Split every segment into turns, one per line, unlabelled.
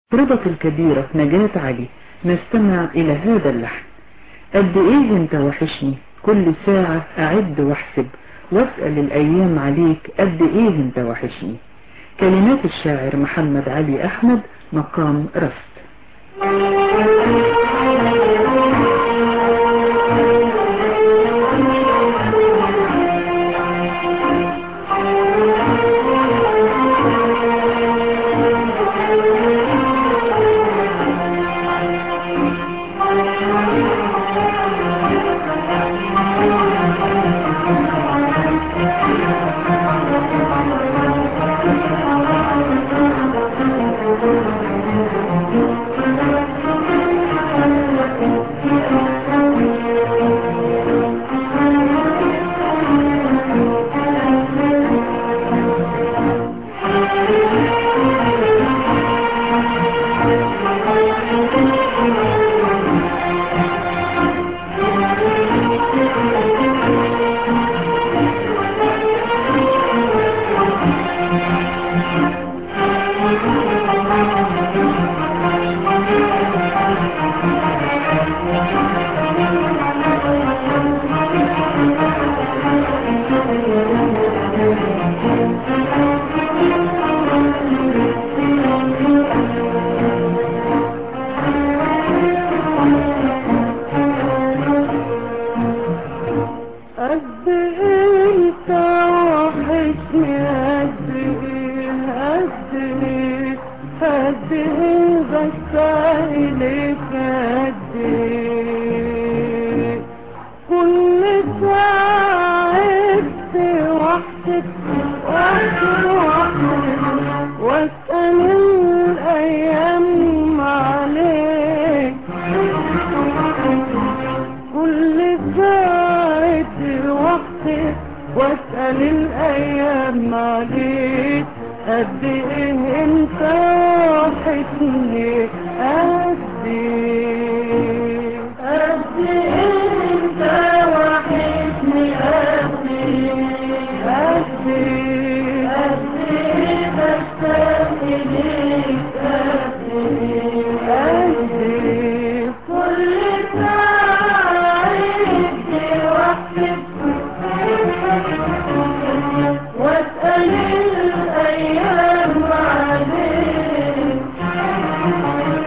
ربط الكبيرة نجاة علي نستمع إلى هذا اللحن قد إيه أنت وحشني كل ساعة أعد واحسب واسأل الأيام عليك قد إيه أنت وحشني كلمات الشاعر محمد علي أحمد مقام رفت
قد انت وحشني قد ايه قد ايه قد ايه بشتاق ليك قد ايه كل ساعة عدت وحدك وحدك وحدك واسأل الأيام عليك كل ساعة وقتك واسأل الأيام عليك قد إيه أنت وحشني قد إيه قد إيه أنت وحشني قد إيه قد إيه قد إيه بشتاق إليك قد إيه قد إيه كل ساعة عدت وحدك واسأل الأيام عليك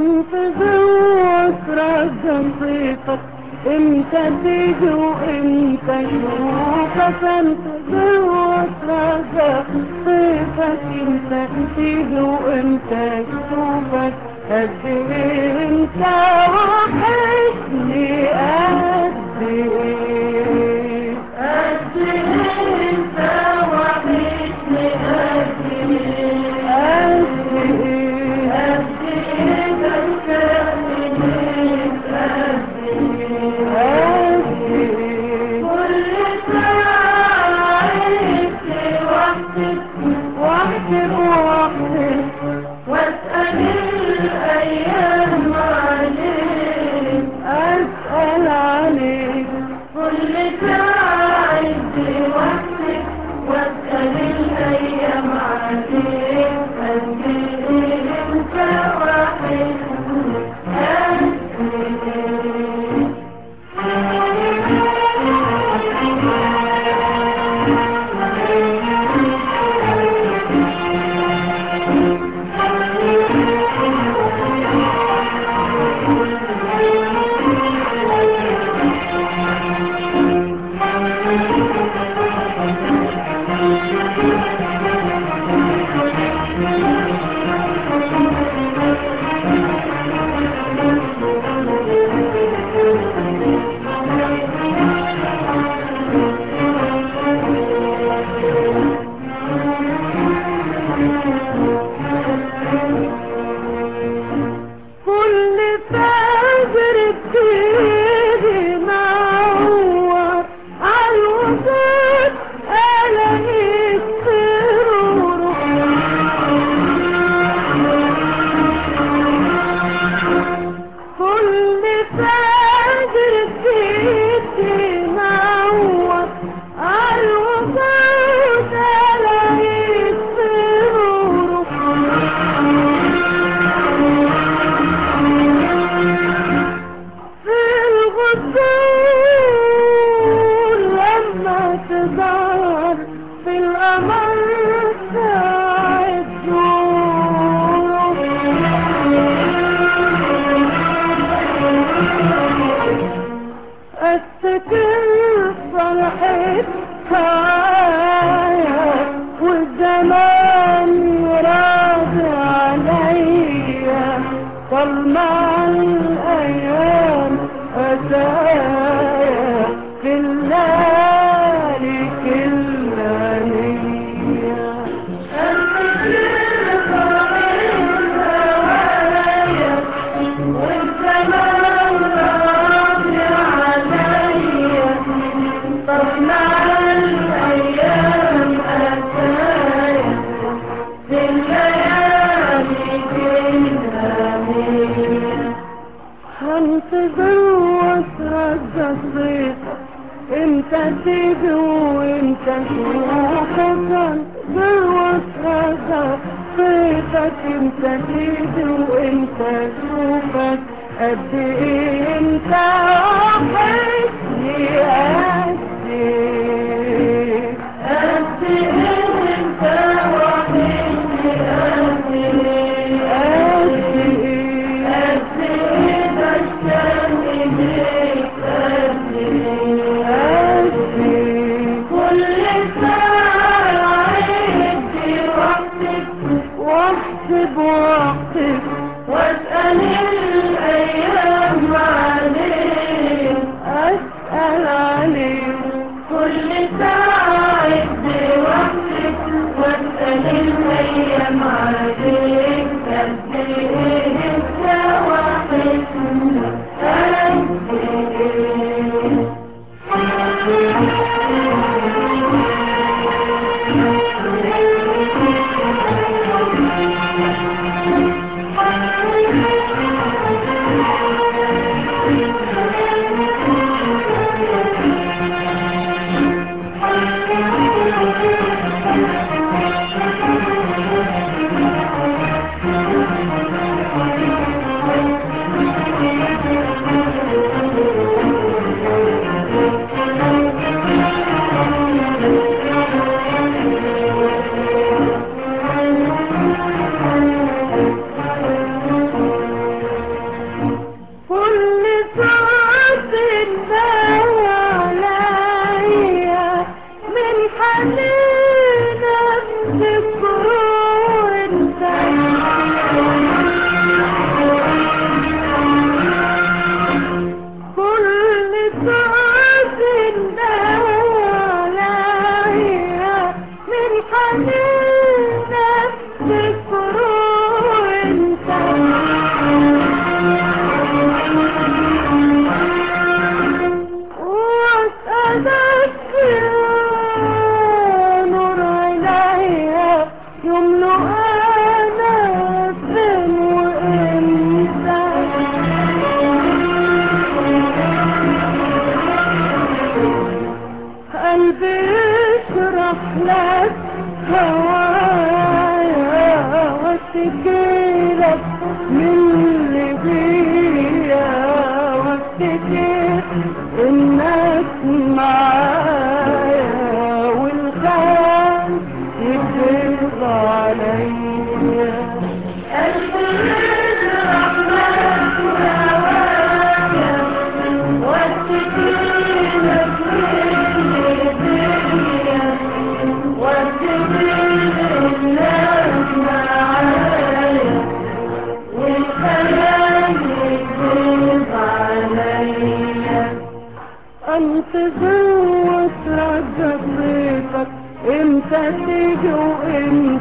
هنتظر واسرق صيفك امتى تيجي وامتى اشوفك انتظر واسرق صيفك امتى تيجي وامتى اشوفك قد ايه انت وحشني قد ايه قد ايه انت وحشني قد ايه قد ايه قد ايه بكاني ليك قد ايه قد ايه كل ساعة عشت وحدك وحدك وحدك واسأل الأيام عليك أسأل عليك كل ساعة وحدك واسأل الأيام عليك قد إيه أنت وحدك قد إيه كل فجر بتيجي معور عالوجود ألاقيك سرور كل فجر بتيجي معور عالوجود ألاقيك سرور في الغصون لما تدار في القمر ساعة افتكر فرحتها والزمان راضي عليا طلع الايام اتايا في الليالي كلها نية افتكر فرحتها والزمان راضي عليا طلع الايام اتايا في الليالي كلها هنتظر واسرق صيفك امتى تيجي وامتى اشوفك هنتظر واسرق صيفك امتى تيجي وامتى اشوفك قد ايه انت وحشني قد ايه قد ايه انت وحشني قد ايه قد ايه قد ايه بستني ليك قد ايه قد ايه كل ساعة عدي وحدك واحسب وقتك واسأل الأيام عليك أسأل عليك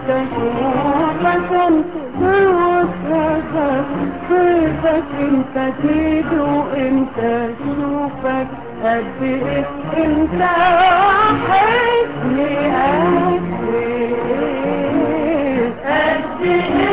انت اشوفك وصفك كيفك انت تيجي وانت اشوفك قد ايه انت وحشني قد ايه قد ايه